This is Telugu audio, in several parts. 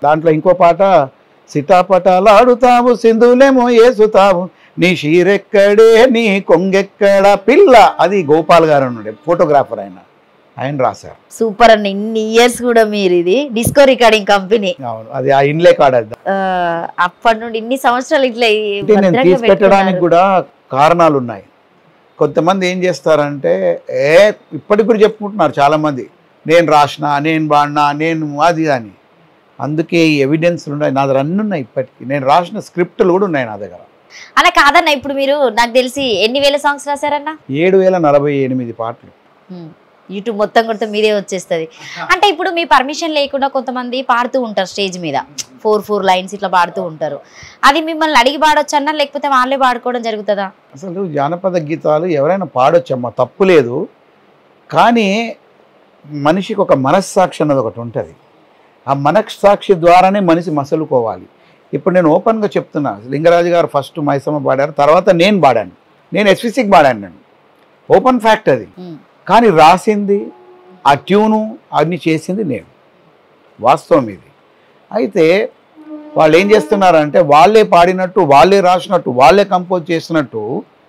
దాంట్లో ఇంకో పాట సిటాపటాలాడుతావు సింధులేమో ఏసుతావు నీ షీరెక్కడే నీ కొంగెక్కడ పిల్ల అది గోపాల్ గారు ఉన్నాడు ఫోటోగ్రాఫర్ ఆయన ఆయన రాశారు సూపర్ అండి ఇన్ని ఇయర్స్ కూడా మీరు ఇది డిస్కో రికార్డింగ్ కంపెనీ అవును అది ఆ ఇన్లే కార్డ్ అది అప్పటి నుండి ఇన్ని సంవత్సరాలు ఇట్లా ఈ అంటే నేను భద్రంగా తీసి పెట్టడానికి పెట్టుకున్నారు. కూడా కారణాలు ఉన్నాయి కొంతమంది ఏం చేస్తారంటే ఏ ఇప్పటికి కూడా చెప్పుకుంటున్నారు చాలామంది నేను రాసిన నేను బాడినా నేను అది అని అందుకే ఈ ఎవిడెన్స్లు ఉన్నాయి నా దగ్గర అన్నీ ఉన్నాయి ఇప్పటికీ నేను రాసిన స్క్రిప్టులు కూడా ఉన్నాయి నా దగ్గర అలా కాదన్న ఇప్పుడు మీరు నాకు తెలిసి ఎన్ని వేల సాంగ్స్ రాశారన్న ఏడు వేల నలభై ఎనిమిది పాటలు యూట్యూబ్ మొత్తం కొడితే మీదే వచ్చేస్తుంది అంటే ఇప్పుడు మీ పర్మిషన్ లేకుండా కొంతమంది పాడుతూ ఉంటారు స్టేజ్ మీద ఫోర్ ఫోర్ లైన్స్ ఇట్లా పాడుతూ ఉంటారు అది మిమ్మల్ని అడిగి పాడొచ్చన్నా లేకపోతే వాళ్ళే పాడుకోవడం జరుగుతుందా అసలు జానపద గీతాలు ఎవరైనా పాడొచ్చమ్మా తప్పు లేదు కానీ మనిషికి ఒక మనస్సాక్షి అన్నది ఒకటి ఉంటుంది ఆ మనస్సాక్షి ద్వారానే మనిషి మసలుకోవాలి ఇప్పుడు నేను ఓపెన్గా చెప్తున్నా లింగరాజు గారు ఫస్ట్ మైసమ్మ పాడారు తర్వాత నేను పాడాను నేను ఎస్విసిక్ పాడాను నేను ఓపెన్ ఫ్యాక్ట్ అది ఉమ్. కానీ రాసింది ఆ ట్యూను అన్ని చేసింది నేను వాస్తవం ఇది అయితే వాళ్ళు ఏం చేస్తున్నారంటే వాళ్ళే పాడినట్టు వాళ్ళే రాసినట్టు వాళ్ళే కంపోజ్ చేసినట్టు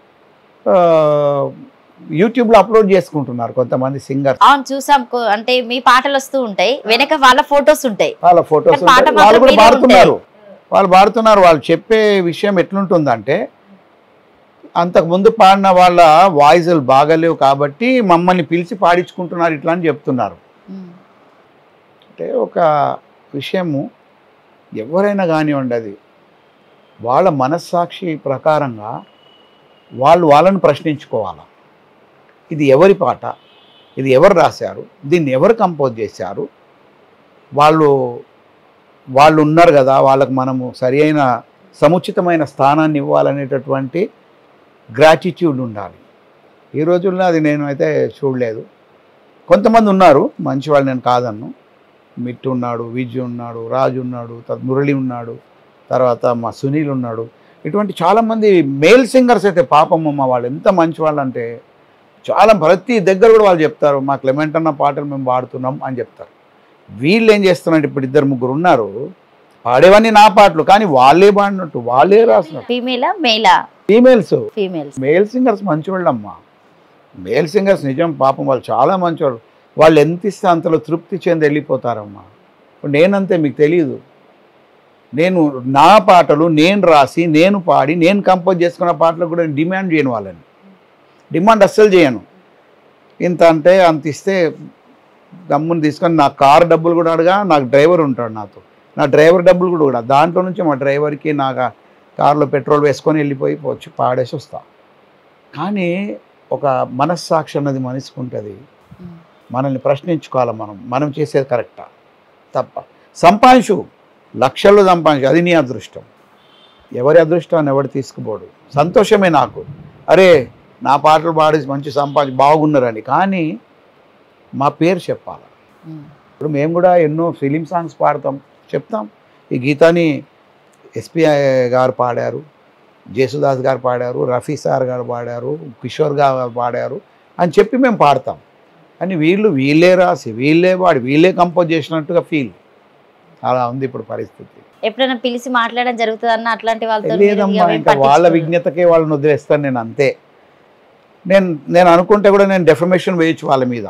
ఆ, యూట్యూబ్లో అప్లోడ్ చేసుకుంటున్నారు కొంతమంది సింగర్ అవును చూసాం కో- అంటే మీ పాటలు వస్తూ ఉంటాయి వెనక వాళ్ళ ఫొటోస్ ఉంటాయి వాళ్ళ ఫొటోస్ కానీ పాట వాళ్ళు మాత్రం కూడా మీరే పాడుతున్నారు వాళ్ళు పాడుతున్నారు వాళ్ళు చెప్పే విషయం ఎట్లుంటుందంటే అంతకుముందు పాడిన వాళ్ళ వాయిస్లు బాగలేవు కాబట్టి మమ్మల్ని పిలిచి పాడించుకుంటున్నారు ఇట్లా అని చెప్తున్నారు ఉమ్. అంటే ఒక విషయము ఎవరైనా కానివ్వండి అది వాళ్ళ మనస్సాక్షి ప్రకారంగా వాళ్ళు వాళ్ళని ప్రశ్నించుకోవాలి ఇది ఎవరి పాట ఇది ఎవరు రాశారు దీన్ని ఎవరు కంపోజ్ చేశారు వాళ్ళు వాళ్ళు ఉన్నారు కదా వాళ్ళకు మనము సరి అయిన సముచితమైన స్థానాన్ని ఇవ్వాలనేటటువంటి గ్రాటిట్యూడ్ ఉండాలి ఈ రోజుల్లో అది నేను అయితే చూడలేదు కొంతమంది ఉన్నారు మంచి వాళ్ళు నేను కాదన్ను మిట్టు ఉన్నాడు విజయ్ ఉన్నాడు రాజు ఉన్నాడు తర్వాత మురళి ఉన్నాడు తర్వాత మా సునీల్ ఉన్నాడు ఇటువంటి చాలామంది మేల్ సింగర్స్ అయితే పాపమ్మ వాళ్ళు ఎంత మంచి వాళ్ళు అంటే చాలా ప్రతి దగ్గర కూడా వాళ్ళు చెప్తారు మా క్లెమెంట్ అన్న పాటలు మేము పాడుతున్నాం అని చెప్తారు వీళ్ళు ఏం చేస్తున్నారు ఇప్పుడు ఇద్దరు ముగ్గురు ఉన్నారు పాడేవన్నీ నా పాటలు కానీ వాళ్ళే పాడినట్టు వాళ్ళే రాసినట్టు ఫీమేలా మేలా ఫీమేల్స్ ఫీమేల్స్ మేల్ సింగర్స్ మంచివాళ్ళమ్మా మేల్ సింగర్స్ నిజం పాపం వాళ్ళు చాలా మంచివాళ్ళు వాళ్ళు ఎంత ఇస్తే అంతలో తృప్తి చెంది వెళ్ళిపోతారమ్మా ఇప్పుడు నేనంతే మీకు తెలియదు నేను నా పాటలు నేను రాసి నేను పాడి నేను కంపోజ్ చేసుకున్న పాటలు కూడా నేను డిమాండ్ చేయను వాళ్ళని డిమాండ్ అస్సలు చేయను ఇంత అంటే అంత ఇస్తే గమ్ముని తీసుకొని నా కార్ డబ్బులు కూడా అడగా నాకు డ్రైవర్ ఉంటాడు నాతో నా డ్రైవర్ డబ్బులు కూడా కూడా దాంట్లో నుంచి మా డ్రైవర్కి నాకు కారులో పెట్రోల్ వేసుకొని వెళ్ళిపోయి వచ్చి పాడేసి వస్తా కానీ ఒక మనస్సాక్షి అన్నది మనిషికి ఉంటుంది మనల్ని ప్రశ్నించుకోవాలి మనం మనం చేసేది కరెక్టా తప్ప సంపాదించు లక్షల్లో సంపాదించు అది నీ అదృష్టం ఎవరి అదృష్టాన్ని ఎవడు తీసుకుపోడు సంతోషమే నాకు అరే నా పాటలు పాడి మంచి సంపాదించి బాగున్నారని కానీ మా పేరు చెప్పాలి ఇప్పుడు మేము కూడా ఎన్నో ఫిలిం సాంగ్స్ పాడతాం చెప్తాం ఈ గీతాని ఎస్పి గారు పాడారు జేసుదాస్ గారు పాడారు రఫీ సార్ గారు పాడారు కిషోర్ గారు పాడారు అని చెప్పి మేము పాడతాం అని వీళ్ళు వీళ్ళే రాసి వీళ్ళే పాడి వీళ్ళే కంపోజ్ చేసినట్టుగా ఫీల్ అలా ఉంది ఇప్పుడు పరిస్థితి ఎప్పుడైనా పిలిచి మాట్లాడడం జరుగుతుంది అన్న అట్లాంటి వాళ్ళతో మీరు లేదమ్మా ఇక ఏం ఇంకా వాళ్ళ పట్టించుకోరు. విజ్ఞతకే వాళ్ళని వదిలేస్తాను నేను అంతే నేను నేను అనుకుంటే కూడా నేను డెఫర్మేషన్ వేయచ్చు వాళ్ళ మీద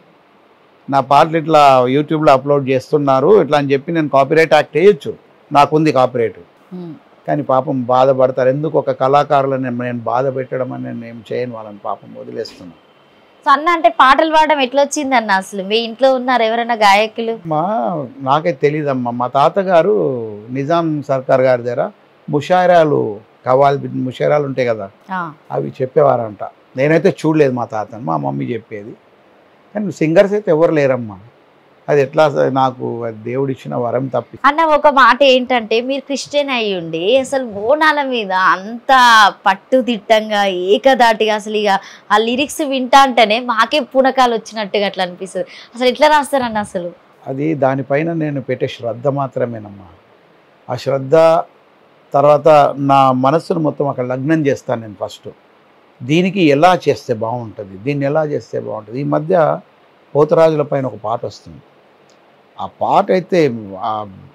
నా పాటలు ఇట్లా యూట్యూబ్లో అప్లోడ్ చేస్తున్నారు ఇట్లా అని చెప్పి నేను కాపీరైట్ యాక్ట్ వేయచ్చు నాకుంది కాపీరైట్ ఉమ్. కానీ పాపం బాధపడతారు ఎందుకు ఒక కళాకారులను నేను- నేను బాధ పెట్టడం అని నేను ఏం చేయను వాళ్ళని పాపం వదిలేస్తున్నాను సో అన్న అంటే పాటలు పాడడం ఎట్లా వచ్చింది అన్న అసలు మీ ఇంట్లో ఉన్నారు ఎవరైనా గాయకులు మా నాకే తెలియదమ్మా మా తాతగారు నిజాం సర్కార్ గారి దగ్గర ముషారాలు కవాల్ ముషారాలు ఉంటాయి కదా ఆ, అవి చెప్పేవారంట నేనైతే చూడలేదు మా తాతను మా మమ్మీ చెప్పేది కానీ సింగర్స్ అయితే ఎవరు లేరమ్మా అది ఎట్లా స- నాకు అది దేవుడు ఇచ్చిన వరం తప్పి అన్న ఒక మాట ఏంటంటే మీరు క్రిస్టియన్ అయ్యి ఉండి అసలు బోనాల మీద అంత పట్టుదిట్టంగా ఏకదాటిగా అసలు ఇక ఆ లిరిక్స్ వింటా అంటేనే మాకే పూనకాలు వచ్చినట్టుగా అట్లా అనిపిస్తుంది అసలు ఎట్లా రాస్తారన్న అసలు అది దానిపైన నేను పెట్టే శ్రద్ధ మాత్రమేనమ్మా ఆ శ్రద్ధ తర్వాత నా మనస్సును మొత్తం అక్కడ లగ్నం చేస్తాను నేను ఫస్ట్ దీనికి ఎలా చేస్తే బాగుంటుంది దీన్ని ఎలా చేస్తే బాగుంటుంది ఈ మధ్య పోతరాజుల పైన ఒక పాట వస్తుంది ఆ పాట అయితే ఆ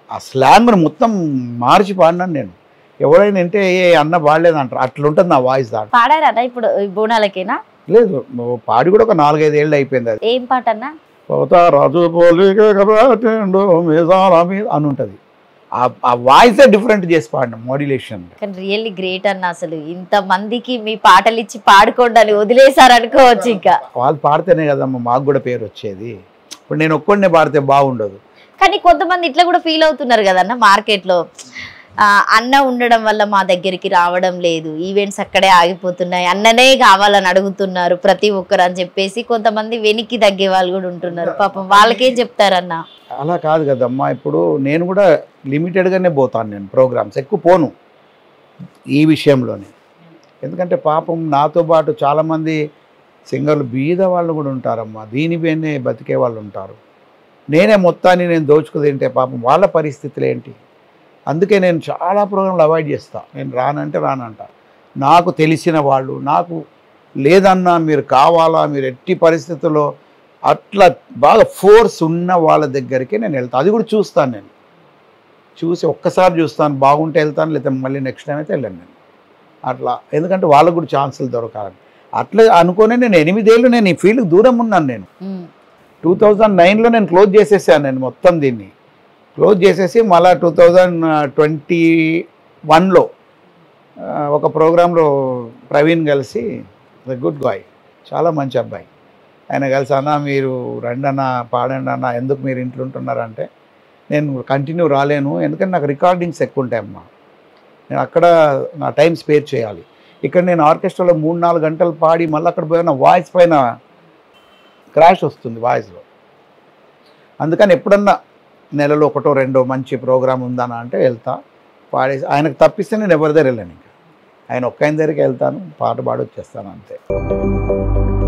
ఆ స్లాంగ్ను మొత్తం మార్చి పాడినాను నేను ఎవరైనా అంటే ఏ అన్న బాడలేదు అంటారు అట్లా ఉంటుంది నా వాయిస్ దాంట్లో పాడారా ఇప్పుడు ఈ బోనాలకేనా లేదు పాడి కూడా ఒక నాలుగైదు ఏళ్ళు అయిపోయింది అది ఏం పాట అన్నా పోతా రాజు పోలిక కబాటెండు మీసాల మీద అని ఉంటుంది ఆ ఆ వాయిసే డిఫరెంట్ చేసి పాడిన మోడ్యులేషన్ కానీ రియల్లీ గ్రేట్ అన్న అసలు ఇంత మందికి మీ పాటలు ఇచ్చి పాడుకోండి అని వదిలేశారు అనుకోవచ్చు ఇంకా వాళ్ళు పాడితేనే కదమ్మా మాకు కూడా పేరు వచ్చేది ఇప్పుడు నేను ఒక్కడినే పాడితే బాగుండదు కానీ కొంతమంది ఇట్లా కూడా ఫీల్ అవుతున్నారు కదన్న మార్కెట్లో ఆ, అన్న ఉండడం వల్ల మా దగ్గరికి రావడం లేదు ఈవెంట్స్ అక్కడే ఆగిపోతున్నాయి అన్ననే కావాలని అడుగుతున్నారు ప్రతి ఒక్కరు అని చెప్పేసి కొంతమంది వెనక్కి తగ్గే వాళ్ళు కూడా ఉంటున్నారు పాపం వాళ్ళకేం చెప్తారన్న అలా కాదు కదమ్మా ఇప్పుడు నేను కూడా లిమిటెడ్గానే పోతాను నేను ప్రోగ్రామ్స్ ఎక్కువ పోను ఈ విషయంలోనే ఎందుకంటే పాపం నాతో పాటు చాలామంది సింగర్లు బీద వాళ్ళు కూడా ఉంటారమ్మా దీనిపైనే బతికే వాళ్ళు ఉంటారు నేనే మొత్తాన్ని నేను దోచుకు తింటే పాపం వాళ్ళ పరిస్థితులు ఏంటి అందుకే నేను చాలా ప్రోగ్రాంలు అవాయిడ్ చేస్తా నేను రానంటే రానంట నాకు తెలిసిన వాళ్ళు నాకు లేదన్నా మీరు కావాలా మీరు ఎట్టి పరిస్థితుల్లో అట్లా బాగా ఫోర్స్ ఉన్న వాళ్ళ దగ్గరికి నేను వెళ్తాను అది కూడా చూస్తాను నేను చూసి ఒక్కసారి చూస్తాను బాగుంటే వెళ్తాను లేదా మళ్ళీ నెక్స్ట్ టైం అయితే వెళ్ళాను నేను అట్లా ఎందుకంటే వాళ్ళకు కూడా ఛాన్సులు దొరకాలని అట్లా అనుకునే నేను ఎనిమిదేళ్ళు నేను ఈ ఫీల్డ్కి దూరం ఉన్నాను నేను ఉమ్, టూ థౌజండ్ నైన్లో నేను క్లోజ్ చేసేసాను నేను మొత్తం దీన్ని క్లోజ్ చేసేసి మళ్ళీ టూ థౌజండ్ ట్వంటీ వన్లో ఒక ప్రోగ్రాంలో ప్రవీణ్ కలిసి గుడ్ గాయ్ చాలా మంచి అబ్బాయి ఆయన కలిసి అన్న మీరు రండి అన్న పాడండి అన్న ఎందుకు మీరు ఇంట్లో ఉంటున్నారంటే నేను కంటిన్యూ రాలేను ఎందుకంటే నాకు రికార్డింగ్స్ ఎక్కువ ఉంటాయమ్మా నేను అక్కడ నా టైం స్పేర్ చేయాలి ఇక్కడ నేను ఆర్కెస్ట్రాలో మూడు నాలుగు గంటలు పాడి మళ్ళీ అక్కడ పోయిన వాయిస్ పైన క్రాష్ వస్తుంది వాయిస్లో అందుకని ఎప్పుడన్నా నెలలో ఒకటో రెండో మంచి ప్రోగ్రామ్ ఉందనా అంటే వెళ్తా పాడేసి ఆయనకు తప్పిస్తే నేను ఎవరి దగ్గర వెళ్ళాను ఇంకా ఆయన ఒక్క ఆయన దగ్గరికి వెళ్తాను పాట పాడి వచ్చేస్తాను అంతే